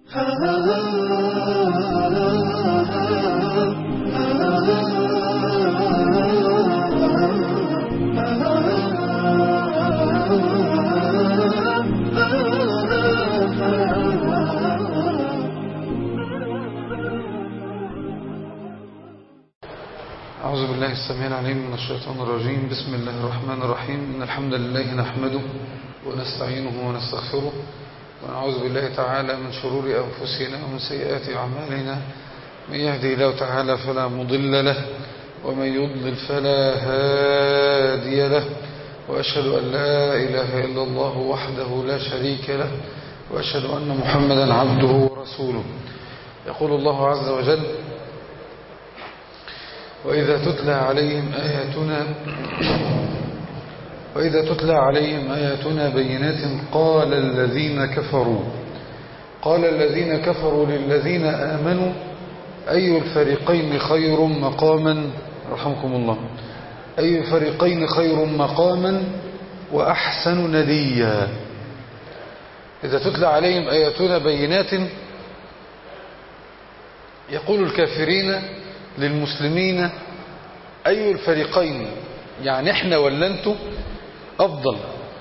أعوذ بالله السميع العليم من الشيطان الرجيم بسم الله الرحمن الرحيم إن الحمد لله نحمده ونستعينه ونستغفره ونعوذ بالله تعالى من شرور أنفسنا ومن سيئات أعمالنا من يهدي الله تعالى فلا مضل له ومن يضلل فلا هادي له وأشهد أن لا إله إلا الله وحده لا شريك له وأشهد أن محمدا عبده ورسوله يقول الله عز وجل وإذا تتلى عليهم آياتنا وإذا تتلى عليهم آياتنا بينات قال الذين كفروا قال الذين كفروا للذين آمنوا أي الفريقين خير مقاما رحمكم الله أي الفريقين خير مقاما وأحسن نديا إذا تتلى عليهم آياتنا بينات يقول الكافرين للمسلمين أي الفريقين يعني احنا ولا انتوا أفضل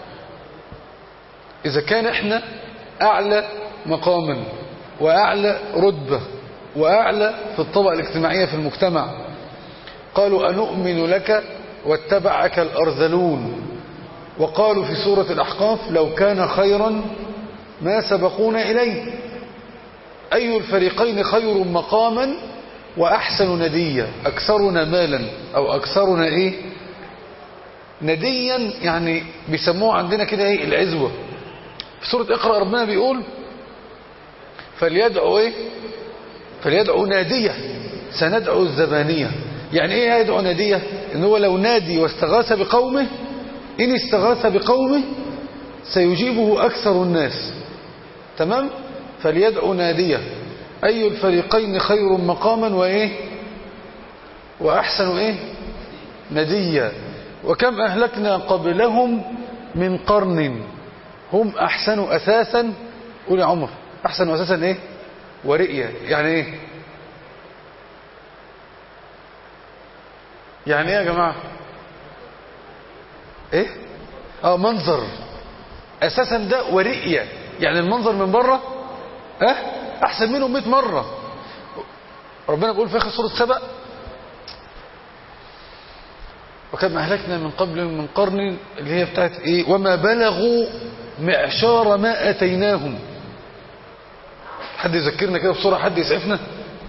إذا كان احنا أعلى مقاما وأعلى رتبة وأعلى في الطبقة الاجتماعية في المجتمع قالوا أنؤمن لك واتبعك الأرذلون وقالوا في سورة الأحقاف لو كان خيرا ما سبقونا إليه أي الفريقين خير مقاما وأحسن نديا أكثرنا مالا أو أكثرنا إيه نديا يعني بيسموه عندنا كده إيه العزوة في سورة اقرأ ربنا بيقول فليدعو إيه فليدعو نادية سندعو الزبانية يعني إيه يدعو نادية إن هو لو نادي واستغاث بقومه إن استغاث بقومه سيجيبه أكثر الناس تمام فليدعو نادية أي الفريقين خير مقاما وإيه وأحسن إيه نديا وكم أهلكنا قبلهم من قرن هم أحسن أساسا قول يا عمر أحسن أساسا إيه ورئية يعني إيه يعني إيه يا جماعة إيه آه منظر أساسا ده ورئية يعني المنظر من بره أه أحسن منهم 100 مرة ربنا بيقول في آخر سورة سبأ وكم أهلكنا من قبل من قرن اللي هي بتاعت إيه وما بلغوا معشار ما أتيناهم حد يذكرنا كده بسرعة حد يسعفنا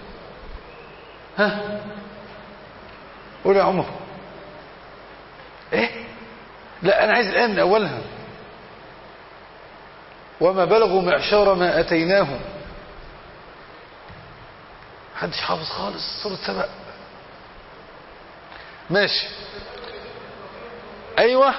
ها قول يا عمر ايه لا انا عايز الان من اولها وما بلغوا معشار ما اتيناهم محدش حافظ خالص سورة سبأ ماشي ايوه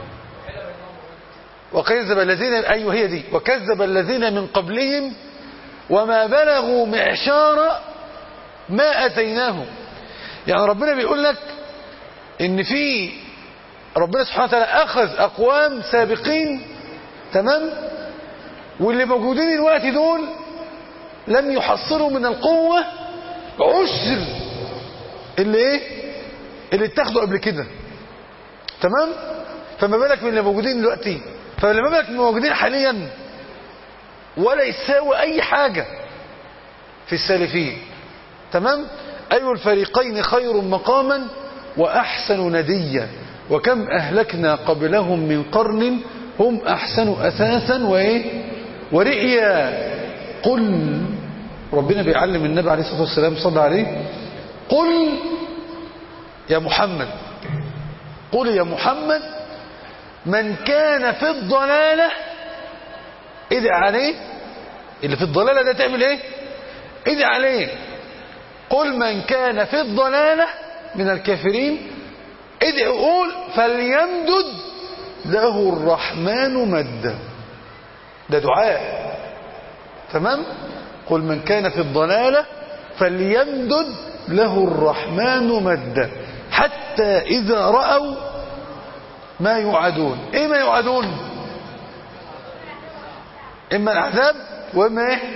وكذب الذين ايوه هي دي وكذب الذين من قبلهم وما بلغوا معشار ما اتيناهم يعني ربنا بيقول لك ان في ربنا سبحانه وتعالى اخذ اقوام سابقين تمام واللي موجودين الوقت دول لم يحصلوا من القوة عشر اللي ايه اللي اتخذوا قبل كده تمام فما بالك من اللي موجودين دلوقتي فلما بالك من الموجودين حاليا ولا يساوي اي حاجة في السالفين تمام اي الفريقين خير مقاما واحسن نديا وكم اهلكنا قبلهم من قرن هم احسن اثاثا وايه ورئيا قل ربنا بيعلم النبي عليه الصلاه والسلام صلى عليه قل يا محمد قل يا محمد من كان في الضلاله ادعي عليه اللي في الضلاله ده تعمل ايه ادعي عليه قل من كان في الضلاله من الكافرين ادعي قول فليمدد له الرحمن مدا ده دعاء تمام قل من كان في الضلالة فليمدد له الرحمن مدا حتى إذا رأوا ما يوعدون إيه ما يوعدون إما العذاب وإما إيه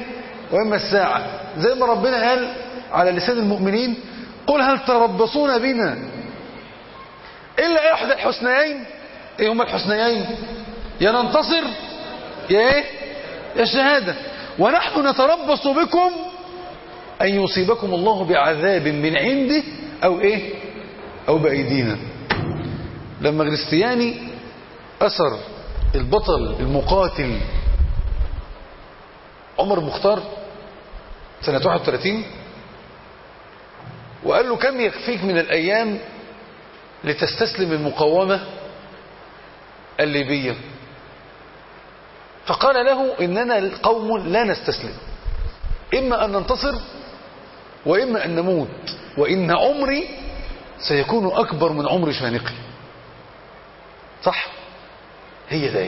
وإما الساعة زي ما ربنا قال على لسان المؤمنين قل هل تربصون بنا إلا إحدى الحسنيين إيه هما الحسنيين يا ننتصر يا إيه يا الشهادة ونحن نتربص بكم أن يصيبكم الله بعذاب من عنده أو إيه أو بأيدينا لما غريستياني أثر البطل المقاتل عمر المختار سنة 31 وقال له كم يكفيك من الأيام لتستسلم المقاومة الليبية فقال له إننا قوم لا نستسلم إما أن ننتصر وإما أن نموت وإن عمري سيكون أكبر من عمر شانقي صح هي ده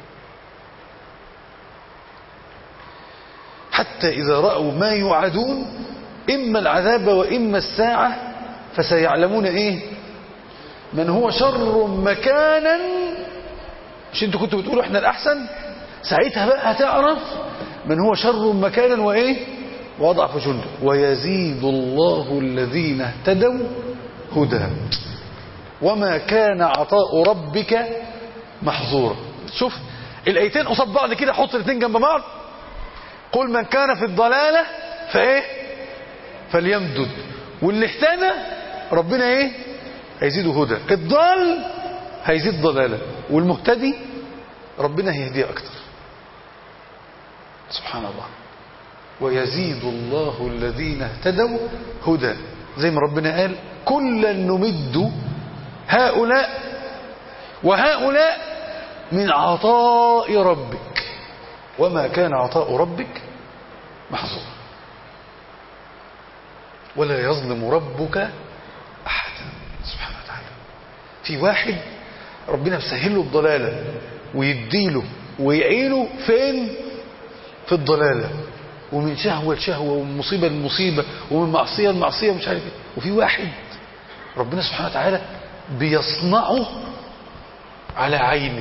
حتى إذا رأوا ما يوعدون إما العذاب وإما الساعة فسيعلمون إيه من هو شر مكانا مش انتوا كنتوا بتقولوا احنا الأحسن ساعتها بقى هتعرف من هو شر مكانا وإيه وأضعف جندا ويزيد الله الذين اهتدوا هدى وما كان عطاء ربك محظورا شوف الايتين قصاد بعض كده حط الاثنين جنب بعض قل من كان في الضلالة فايه فليمدد واللي اهتدى ربنا ايه هيزيده هدى الضال هيزيد ضلالة والمهتدي ربنا هيهديه اكتر سبحان الله ويزيد الله الذين اهتدوا هدى زي ما ربنا قال كلا نمد هؤلاء وهؤلاء من عطاء ربك وما كان عطاء ربك محظورا ولا يظلم ربك أحدا سبحانه وتعالى في واحد ربنا مسهل له الضلالة ويديله ويعينه فين في الضلالة ومن شهوة لشهوة ومن مصيبة لمصيبة ومن معصية لمعصية مش عارف ايه وفي واحد ربنا سبحانه وتعالى بيصنعه على عينه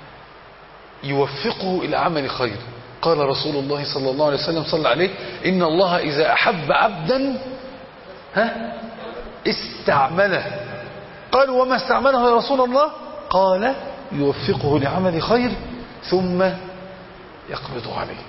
يوفقه إلى عمل خير قال رسول الله صلى الله عليه وسلم صلى عليه إن الله إذا أحب عبدا ها استعمله قال وما استعمله يا رسول الله قال يوفقه لعمل خير ثم يقبض عليه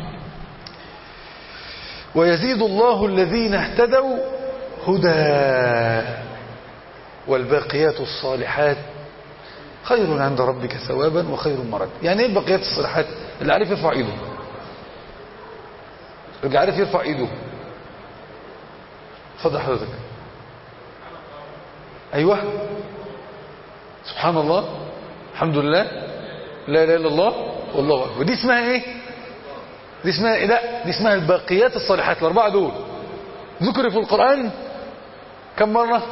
ويزيد الله الذين اهتدوا هدى والباقيات الصالحات خير عند ربك ثوابا وخير مرد يعني ايه الباقيات الصالحات اللي عارف يرفع ايده اللي عارف يرفع ايده اتفضل حضرتك ايوه سبحان الله الحمد لله لا اله الا الله والله اكبر دي اسمها ايه دي اسمها إيه؟ لا دي اسمها الباقيات الصالحات الاربعه دول ذكر في القران كم مره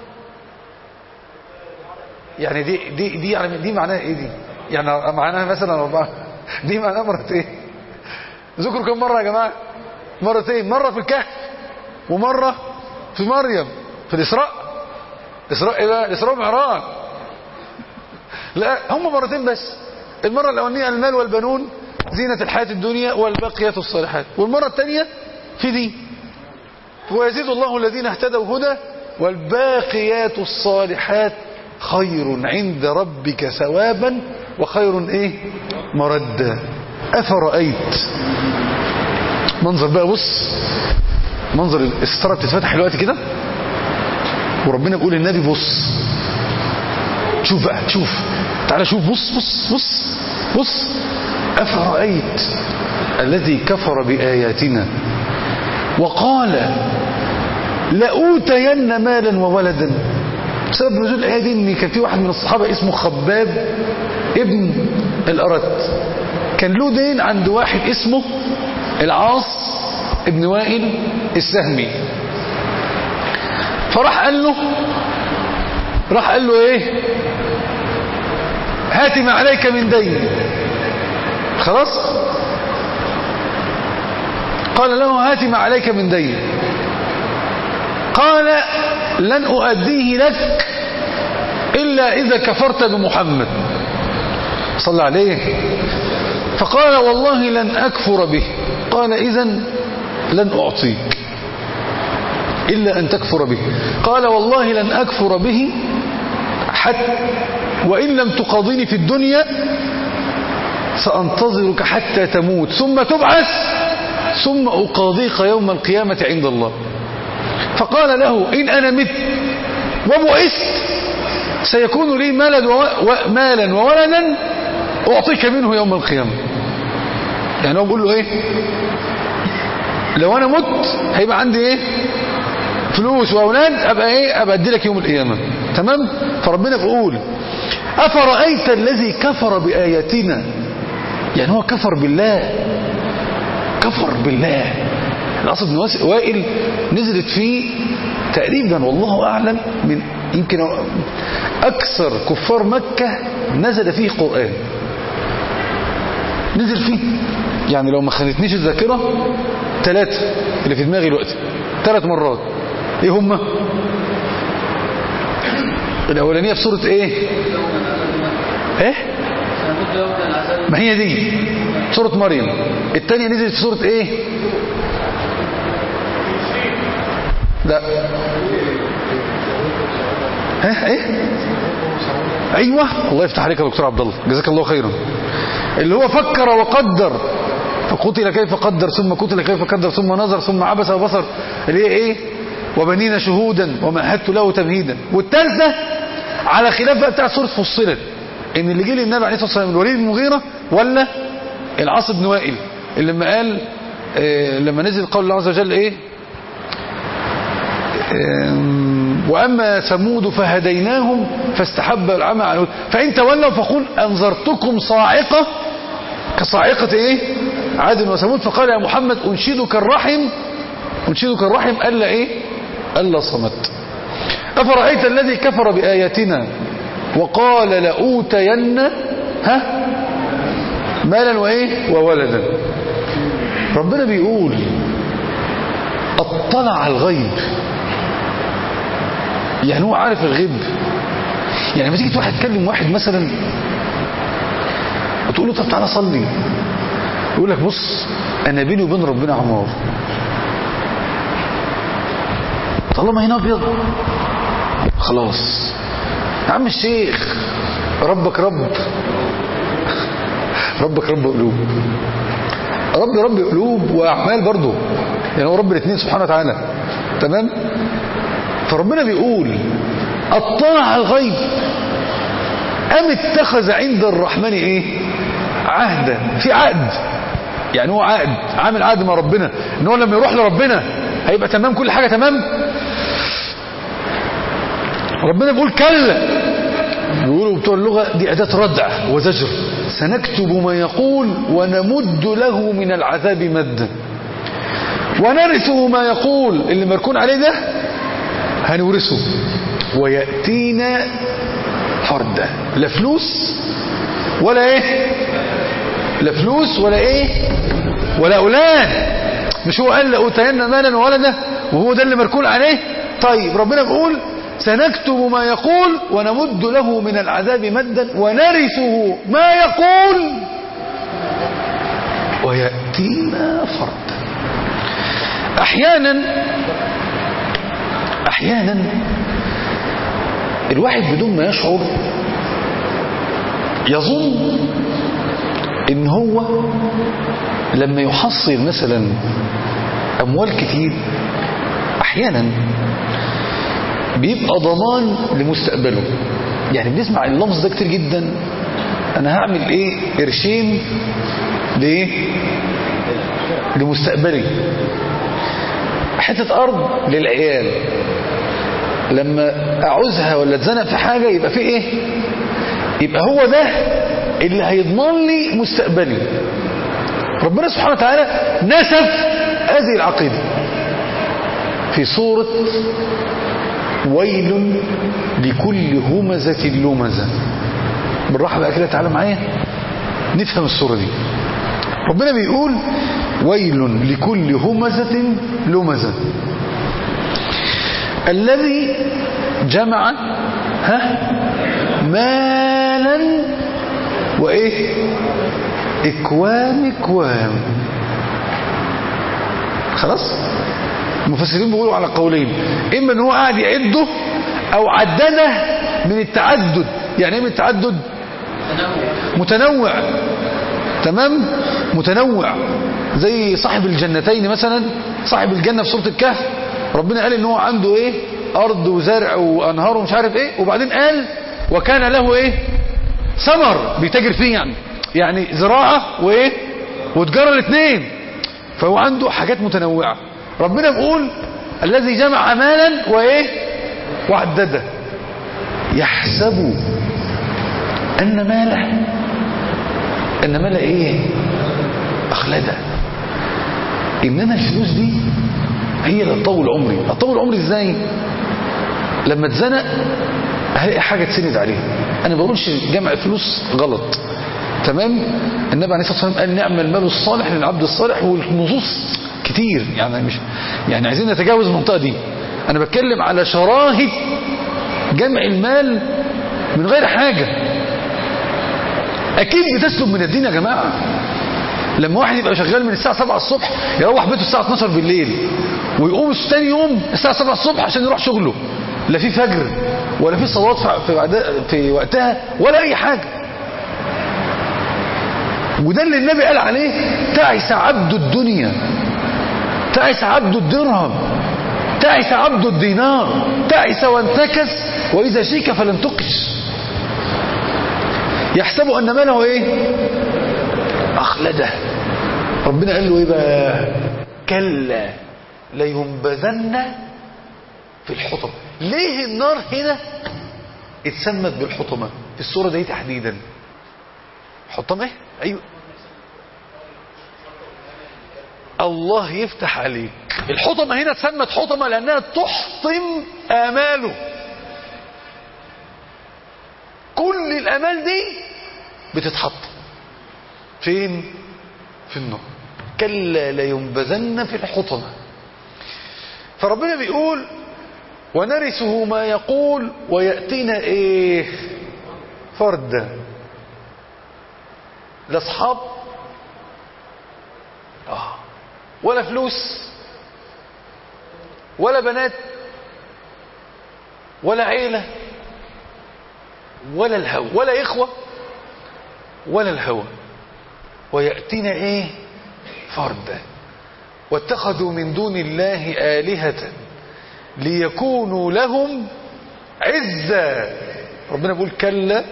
يعني دي دي دي يعني دي معناها ايه دي يعني معناها مثلا اربعه دي معناها مرتين ايه ذكروا كم مره يا جماعه مرتين مره في الكهف ومره في مريم في الاسراء الاسراء ايه بقى الاسراء والمعراج لا هم مرتين بس المره الاولانيه المال والبنون زينة الحياة الدنيا والباقيات الصالحات والمرة الثانية في دي ويزيد الله الذين اهتدوا هدى والباقيات الصالحات خير عند ربك ثوابا وخير ايه مردا افرأيت منظر بقى بص منظر الستاره بتتفتح دلوقتي كده وربنا بيقول للنبي بص شوف بقى شوف تعالى شوف بص بص بص بص أفرأيت الذي كفر بآياتنا وقال لأوتين مالا وولدا سبب نزول الآية دي إن كان في واحد من الصحابة اسمه خباب ابن الأرت كان له دين عند واحد اسمه العاص ابن وائل السهمي فراح قال له راح قال له ايه هات ما عليك من دين خلاص قال له هات ما عليك من دين قال لن أؤديه لك إلا إذا كفرت بمحمد صلى عليه فقال والله لن أكفر به قال إذا لن أعطيك إلا أن تكفر به قال والله لن أكفر به حتى وإن لم تقاضيني في الدنيا سأنتظرك حتى تموت ثم تبعث ثم أقاضيك يوم القيامة عند الله فقال له إن أنا مت وبعثت سيكون لي مالا ومالا وولدا أعطيك منه يوم القيامة يعني هو بيقول له إيه لو أنا مت هيبقى عندي إيه فلوس وأولاد أبقى إيه أبقى أدي لك يوم القيامة تمام فربنا بيقول أفرأيت الذي كفر بآياتنا يعني هو كفر بالله كفر بالله الأصل بن وائل نزلت فيه تقريبا والله أعلم من يمكن أكثر كفار مكة نزل فيه قرآن نزل فيه يعني لو ما خانتنيش الذاكرة ثلاثة اللي في دماغي دلوقتي ثلاث مرات ايه هم الاولانيه في سوره ايه ايه ما هي دي سوره مريم الثانيه نزلت في سوره ايه لا ها ايه ايوه الله يفتح عليك يا دكتور عبد الله جزاك الله خيرا اللي هو فكر وقدر فقتل كيف قدر ثم قتل كيف قدر ثم نظر ثم عبس وبصر اللي هي ايه وبنينا شهودا ومهدت له تمهيدا والثالثه على خلاف بقى بتاع سوره فصلت ان اللي جه للنبي عليه الصلاه والسلام الوليد بن المغيره ولا العاص بن وائل اللي لما قال آه لما نزل قول الله عز وجل ايه وأما ثمود فهديناهم فاستحب العمى على فإن تولوا فقل أنذرتكم صاعقة كصاعقة إيه عاد وثمود فقال يا محمد أنشدك الرحم أنشدك الرحم ألا إيه ألا صمت أفرأيت الذي كفر بآياتنا وقال لأوتين ها مالا وإيه وولدا ربنا بيقول اطلع على الغيب يعني هو عارف الغيب يعني لما تيجي واحد تكلم واحد مثلا وتقول له طب تعالى صلي يقول لك بص انا بيني وبين ربنا عمار طالما هنا ابيض خلاص يا عم الشيخ ربك رب ربك رب قلوب رب رب قلوب واعمال برضه يعني هو رب الاثنين سبحانه وتعالى تمام فربنا بيقول اطلع على الغيب ام اتخذ عند الرحمن ايه عهدا في عقد يعني هو عقد عامل عقد مع ربنا ان هو لما يروح لربنا هيبقى تمام كل حاجه تمام ربنا بيقول كلا بيقولوا بتوع اللغه دي اداه ردع وزجر سنكتب ما يقول ونمد له من العذاب مدا ونرثه ما يقول اللي مركون عليه ده هنورثه ويأتينا فردا لا فلوس ولا ايه لا فلوس ولا ايه ولا اولاد مش هو قال لأوتينا مالا وولدا وهو ده اللي مركون عليه طيب ربنا بيقول سنكتب ما يقول ونمد له من العذاب مدا ونرثه ما يقول ويأتينا فردا احيانا احيانا الواحد بدون ما يشعر يظن ان هو لما يحصل مثلا اموال كتير احيانا بيبقى ضمان لمستقبله يعني بنسمع اللفظ ده كتير جدا انا هعمل ايه قرشين لايه لمستقبلي حتة أرض للعيال لما أعوزها ولا اتزنق في حاجة يبقى في إيه يبقى هو ده اللي هيضمن لي مستقبلي ربنا سبحانه وتعالى نسف هذه العقيدة في سورة ويل لكل همزة لمزة بالراحة بقى كده تعالى معايا نفهم السورة دي ربنا بيقول ويل لكل همزة لمزة الذي جمع ها مالا وايه اكوام اكوام خلاص المفسرين بيقولوا على قولين اما ان هو قاعد يعده او عدده من التعدد يعني ايه من التعدد متنوع تمام متنوع زي صاحب الجنتين مثلا صاحب الجنة في سورة الكهف ربنا قال ان هو عنده ايه ارض وزرع وانهار ومش عارف ايه وبعدين قال وكان له ايه ثمر بيتاجر فيه يعني يعني زراعة وايه وتجارة الاثنين فهو عنده حاجات متنوعة ربنا بيقول الذي جمع مالا وايه وعدده يحسب ان ماله ان ماله ايه اخلده ان انا الفلوس دي هي اللي تطول عمري اطول عمري ازاي لما اتزنق هلاقي حاجه تسند عليها انا ما بقولش جمع فلوس غلط تمام النبي عليه الصلاه والسلام قال نعم المال الصالح للعبد الصالح والنصوص كتير يعني مش يعني عايزين نتجاوز المنطقه دي انا بتكلم على شراهه جمع المال من غير حاجه اكيد بتسلب من الدين يا جماعه لما واحد يبقى شغال من الساعه 7 الصبح يروح بيته الساعه 12 بالليل ويقوم ثاني يوم الساعه 7 الصبح عشان يروح شغله لا في فجر ولا في صلاه في في وقتها ولا اي حاجه وده اللي النبي قال عليه تعس عبد الدنيا تعس عبد الدرهم تعس عبد الدينار تعس وانتكس واذا شيك فلم تقش يحسب ان ماله ايه اخلده ربنا قال له ايه بقى كلا لينبذن في الحطب ليه النار هنا اتسمت بالحطمه في الصوره دي تحديدا حطمه ايه ايوه الله يفتح عليك الحطمه هنا اتسمت حطمه لانها تحطم اماله كل الامال دي بتتحطم فين في النار كلا لينبذن في الحطمة فربنا بيقول ونرثه ما يقول ويأتينا ايه فردا لا اصحاب آه. ولا فلوس ولا بنات ولا عيلة ولا الهوى ولا إخوة ولا الهوى ويأتينا ايه فردا واتخذوا من دون الله آلهة ليكونوا لهم عزا ربنا بيقول كلا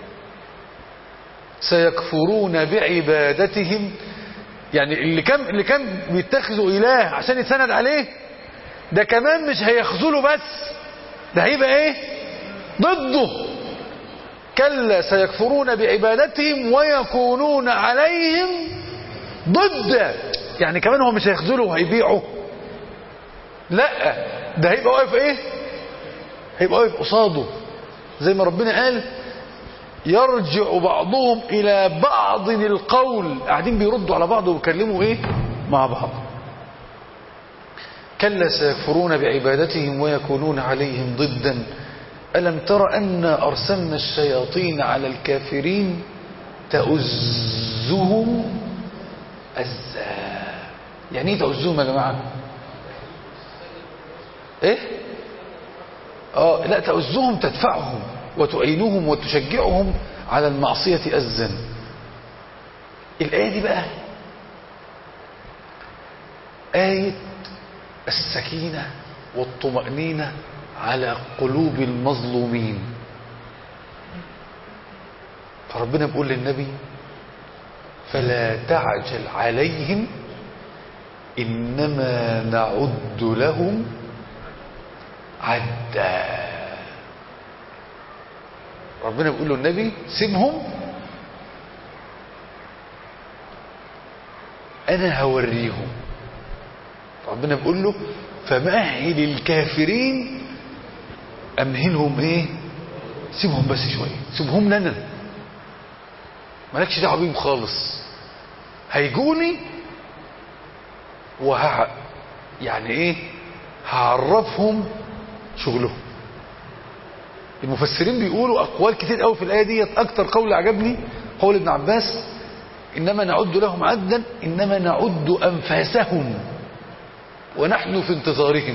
سيكفرون بعبادتهم يعني اللي كان اللي كان بيتخذوا اله عشان يتسند عليه ده كمان مش هيخذله بس ده هيبقى ايه ضده كلا سيكفرون بعبادتهم ويكونون عليهم ضد يعني كمان هو مش هيخذله وهيبيعه لا ده هيبقى واقف ايه هيبقى واقف قصاده زي ما ربنا قال يرجع بعضهم الى بعض القول قاعدين بيردوا على بعض ويكلموا ايه مع بعض كلا سيكفرون بعبادتهم ويكونون عليهم ضدا ألم تر أن أرسلنا الشياطين على الكافرين تؤزهم أزا يعني ايه تؤزهم يا جماعة ايه اه لا تؤزهم تدفعهم وتعينهم وتشجعهم على المعصية أزا الآية دي بقى آية السكينة والطمأنينة على قلوب المظلومين فربنا بيقول للنبي فلا تعجل عليهم إنما نعد لهم عدا ربنا بيقول له النبي سيبهم أنا هوريهم ربنا بيقول له فمهل الكافرين أمهلهم إيه سيبهم بس شوية سيبهم لنا مالكش دعوه بيهم خالص هيجوني وه يعني ايه هعرفهم شغلهم المفسرين بيقولوا اقوال كتير قوي في الايه ديت اكتر قول عجبني قول ابن عباس انما نعد لهم عدا انما نعد انفاسهم ونحن في انتظارهم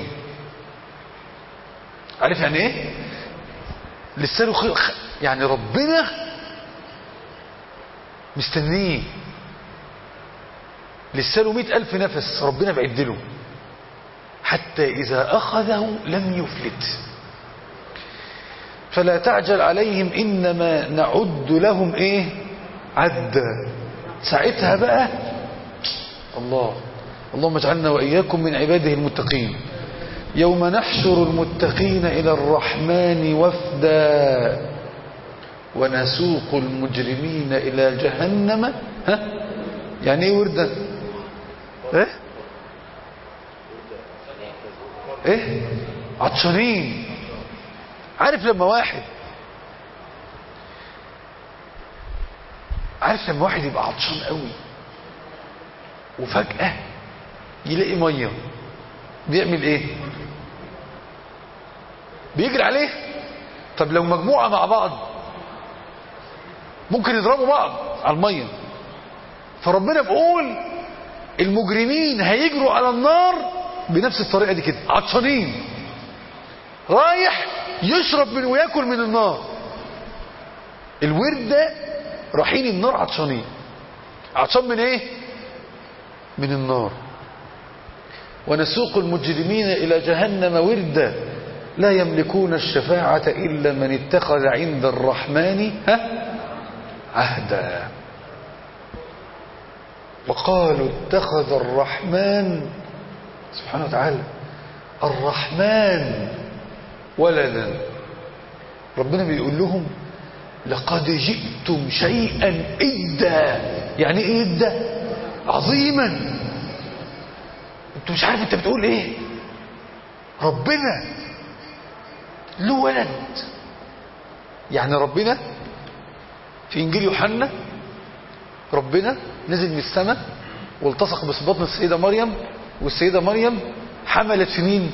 عارف يعني ايه لسه له خ... يعني ربنا مستنيه لسه له مئة ألف نفس ربنا بعد له حتى إذا أخذه لم يفلت فلا تعجل عليهم إنما نعد لهم إيه عدا ساعتها بقى الله اللهم اجعلنا وإياكم من عباده المتقين يوم نحشر المتقين إلى الرحمن وفدا ونسوق المجرمين إلى جهنم ها يعني ايه وردا ايه ايه عطشانين عارف لما واحد عارف لما واحد يبقى عطشان قوي وفجأة يلاقي مية بيعمل ايه بيجري عليه طب لو مجموعة مع بعض ممكن يضربوا بعض على المية فربنا بيقول المجرمين هيجروا على النار بنفس الطريقة دي كده عطشانين رايح يشرب من وياكل من النار الورد ده رايحين النار عطشانين عطشان من ايه من النار ونسوق المجرمين إلى جهنم وردا لا يملكون الشفاعة إلا من اتخذ عند الرحمن ها عهدا وقالوا اتخذ الرحمن سبحانه وتعالى الرحمن ولدا ربنا بيقول لهم لقد جئتم شيئا إدا يعني ايه إدا عظيما انت مش عارف انت بتقول ايه ربنا له ولد يعني ربنا في انجيل يوحنا ربنا نزل من السماء والتصق بصباطن السيدة مريم والسيدة مريم حملت في مين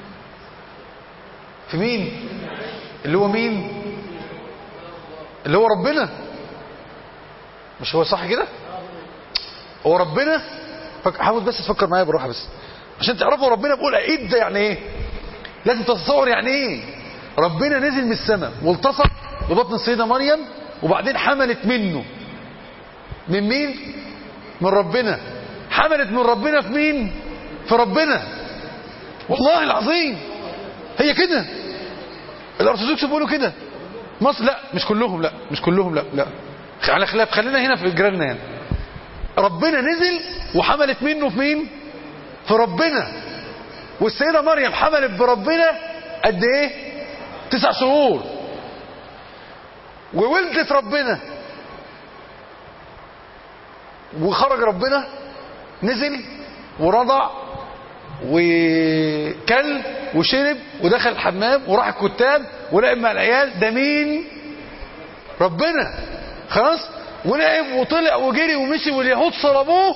في مين اللي هو مين اللي هو ربنا مش هو صح كده هو ربنا فك... حاول بس تفكر معايا بالراحه بس عشان تعرفوا ربنا بيقول ايه ده يعني ايه لازم تتصور يعني ايه ربنا نزل من السماء والتصق ببطن السيده مريم وبعدين حملت منه من مين من ربنا حملت من ربنا في مين في ربنا والله العظيم هي كده الارثوذكس بيقولوا كده مصر لا مش كلهم لا مش كلهم لا لا على خلاف خلينا هنا في جيراننا يعني ربنا نزل وحملت منه في مين في ربنا والسيدة مريم حملت بربنا قد ايه تسع شهور وولدت ربنا وخرج ربنا نزل ورضع وكل وشرب ودخل الحمام وراح الكتاب ولعب مع العيال ده مين ربنا خلاص ولعب وطلع وجري ومشي واليهود صلبوه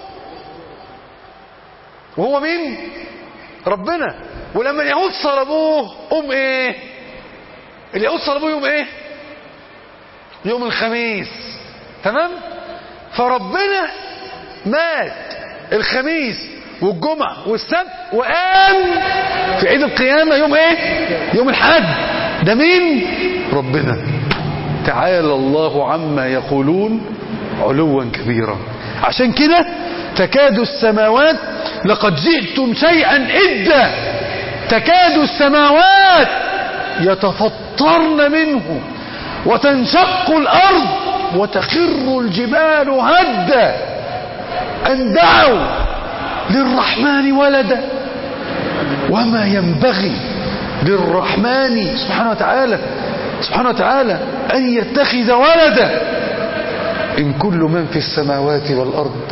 وهو مين ربنا ولما اليهود صلبوه قوم ايه اليهود صلبوه يوم ايه يوم الخميس تمام فربنا مات الخميس والجمعة والسبت وقام في عيد القيامة يوم ايه يوم الحد ده مين ربنا تعالى الله عما يقولون علوا كبيرا عشان كده تكاد السماوات لقد جئتم شيئا إدا تكاد السماوات يتفطرن منه وتنشق الأرض وتخر الجبال هدا أن دعوا للرحمن ولدا وما ينبغي للرحمن سبحانه وتعالى سبحانه وتعالى أن يتخذ ولدا إن كل من في السماوات والأرض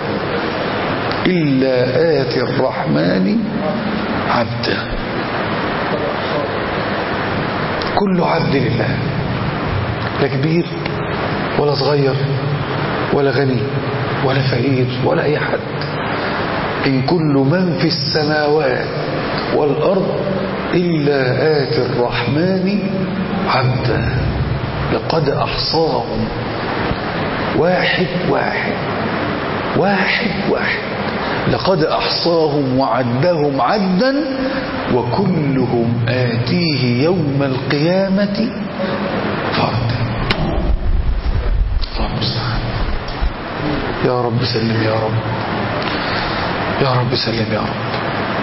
إلا آتي الرحمن عبدا كل عبد لله لا كبير ولا صغير ولا غني ولا فقير ولا أي حد إن كل من في السماوات والأرض إلا آتي الرحمن عبدا لقد أحصاهم واحد واحد واحد واحد لقد أحصاهم وعدهم عدا وكلهم آتيه يوم القيامة فردا الله المستعان يا رب سلم يا رب يا رب سلم يا رب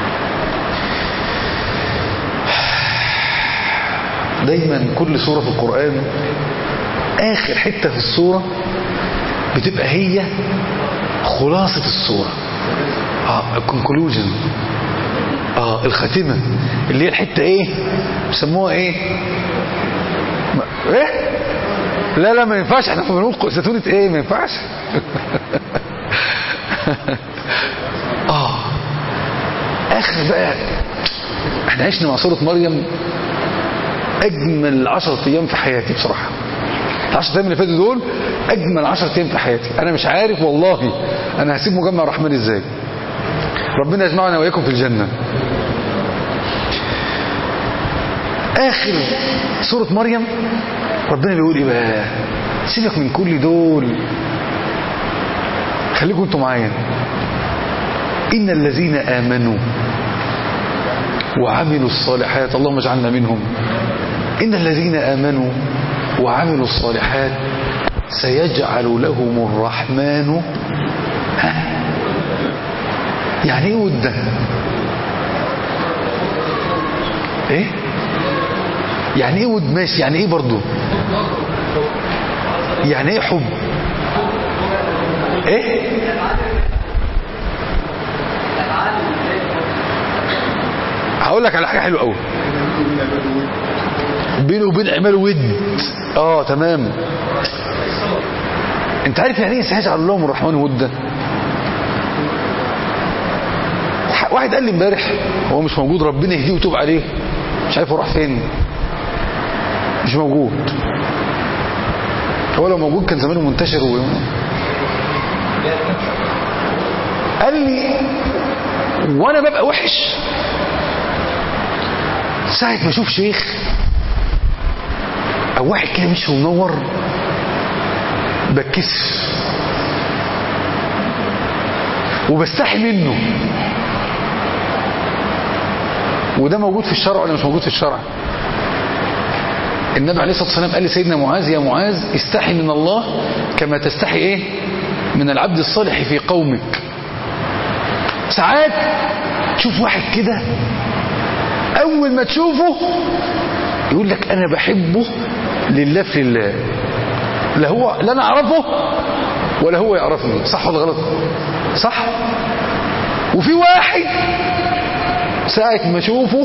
دايما كل سورة في القرآن آخر حتة في السورة بتبقى هي خلاصة السورة اه الكونكلوجن اه الخاتمة اللي هي الحتة ايه بيسموها ايه ما- ايه لا لا ما ينفعش احنا بنقول زيتونة ايه ما ينفعش اه اخر بقى احنا عشنا مع سورة مريم اجمل عشرة ايام في حياتي بصراحة العشرة ايام اللي فاتوا دول اجمل عشرة ايام في حياتي انا مش عارف والله انا هسيب مجمع الرحمن ازاي ربنا يجمعنا واياكم في الجنة اخر سورة مريم ربنا بيقول ايه بقى سيبك من كل دول خليكم انتوا معايا ان الذين امنوا وعملوا الصالحات اللهم اجعلنا منهم إن الذين آمنوا وعملوا الصالحات سيجعل لهم الرحمن ها؟ يعني ايه وده ايه يعني ايه ود ماشي يعني ايه برضو يعني ايه حب ايه هقول لك على حاجه حلوه قوي بينه وبين عمال ود اه تمام انت عارف يعني ايه سيجعل لهم الرحمن ودا واحد قال لي امبارح هو مش موجود ربنا يهديه ويتوب عليه مش عارف هو راح فين مش موجود هو لو موجود كان زمانه منتشر و... قال لي وانا ببقى وحش ساعة ما اشوف شيخ او واحد كده مش منور بتكسف وبستحي منه وده موجود في الشرع ولا مش موجود في الشرع النبي عليه الصلاة والسلام قال لسيدنا معاذ يا معاذ استحي من الله كما تستحي ايه من العبد الصالح في قومك ساعات تشوف واحد كده اول ما تشوفه يقول لك انا بحبه لله في الله لا هو لا انا اعرفه ولا هو يعرفني صح ولا غلط صح وفي واحد ساعة ما اشوفه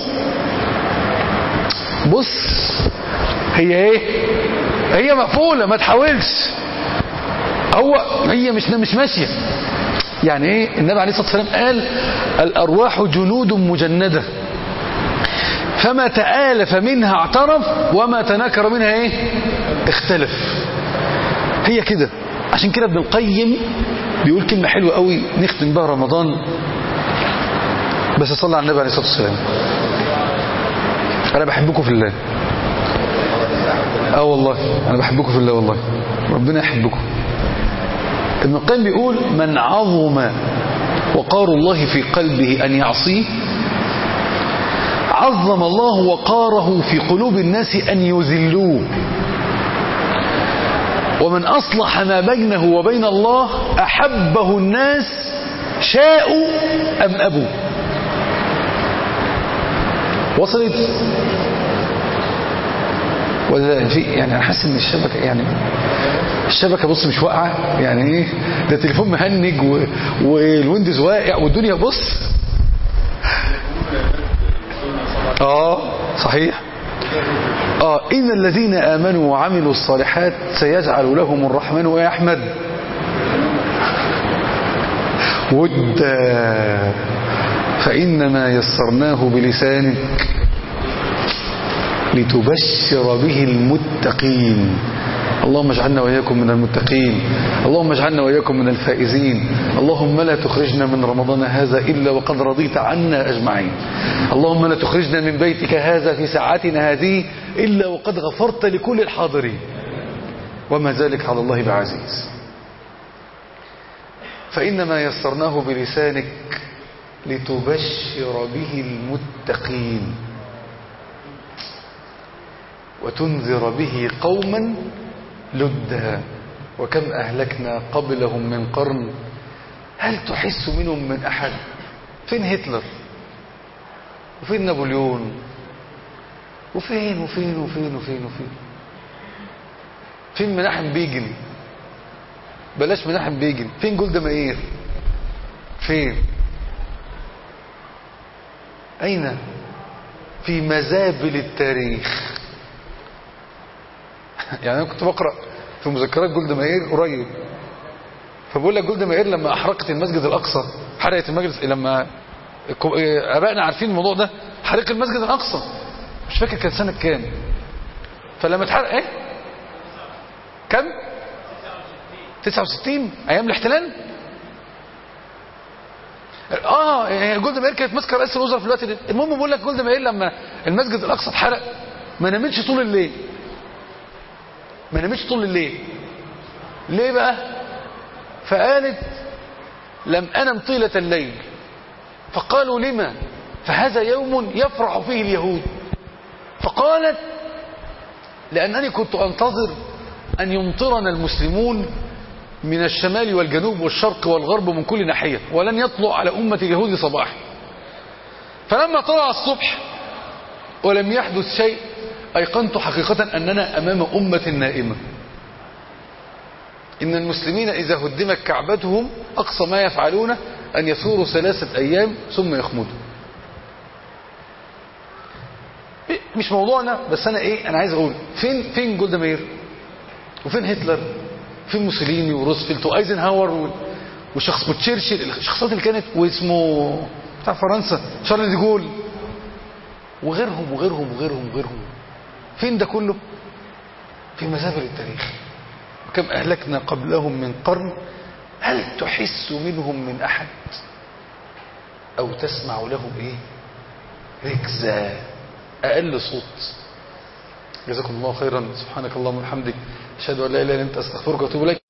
بص هي ايه هي مقفولة ما تحاولش هو هي مش مش ماشية يعني ايه النبي عليه الصلاة والسلام قال الارواح جنود مجندة فما تآلف منها اعترف وما تنكر منها ايه اختلف هي كده عشان كده ابن القيم بيقول كلمة حلوة قوي نختم بها رمضان بس صلى على النبي عليه الصلاة والسلام انا بحبكم في الله اه والله انا بحبكم في الله والله ربنا يحبكم ابن القيم بيقول من عظم وقار الله في قلبه ان يعصيه عظم الله وقاره في قلوب الناس أن يذلوه ومن أصلح ما بينه وبين الله أحبه الناس شاءوا أم أبوا وصلت ولا في يعني انا حاسس ان الشبكه يعني الشبكه بص مش واقعه يعني ايه ده تليفون مهنج و... والويندوز واقع والدنيا بص اه صحيح اه ان الذين امنوا وعملوا الصالحات سيجعل لهم الرحمن يا احمد ودا فانما يسرناه بلسانك لتبشر به المتقين اللهم اجعلنا وإياكم من المتقين اللهم اجعلنا وإياكم من الفائزين اللهم لا تخرجنا من رمضان هذا إلا وقد رضيت عنا أجمعين اللهم لا تخرجنا من بيتك هذا في ساعتنا هذه إلا وقد غفرت لكل الحاضرين وما ذلك على الله بعزيز فإنما يسرناه بلسانك لتبشر به المتقين وتنذر به قوما لدا وكم أهلكنا قبلهم من قرن هل تحس منهم من أحد فين هتلر وفين نابليون وفين وفين وفين وفين وفين فين مناحم بيجن بلاش مناحم بيجن فين جولدا مائير فين أين في مزابل التاريخ يعني أنا كنت بقرأ في مذكرات جولدا مائير قريب فبقول لك جولدا مائير لما أحرقت المسجد الأقصى حرقت المجلس لما أبائنا عارفين الموضوع ده حريق المسجد الأقصى مش فاكر كان سنة كام فلما اتحرق ايه كم 69 ايام الاحتلال اه هي جولدا مائير كانت ماسكه رئيس الوزراء في الوقت ده المهم بقول لك جولدا مائير لما المسجد الاقصى اتحرق ما نامتش طول الليل ما نامتش طول الليل ليه بقى فقالت لم انم طيله الليل فقالوا لما فهذا يوم يفرح فيه اليهود فقالت لأنني كنت أنتظر أن يمطرنا المسلمون من الشمال والجنوب والشرق والغرب من كل ناحية ولن يطلع على أمة اليهود صباح فلما طلع الصبح ولم يحدث شيء أيقنت حقيقة أننا أمام أمة نائمة إن المسلمين إذا هدمت كعبتهم أقصى ما يفعلونه أن يثوروا ثلاثة أيام ثم يخمدوا مش موضوعنا بس أنا إيه أنا عايز أقول فين فين جولدا مير وفين هتلر فين موسوليني وروزفلت وايزنهاور وشخص وتشرشل الشخصيات اللي كانت واسمه بتاع فرنسا شارل دي جول وغيرهم وغيرهم وغيرهم وغيرهم فين ده كله في مزابل التاريخ كم أهلكنا قبلهم من قرن هل تحس منهم من أحد أو تسمع لهم إيه ركزة أقل صوت جزاكم الله خيرا سبحانك اللهم وبحمدك أشهد أن لا إله إلا أنت أستغفرك وأتوب إليك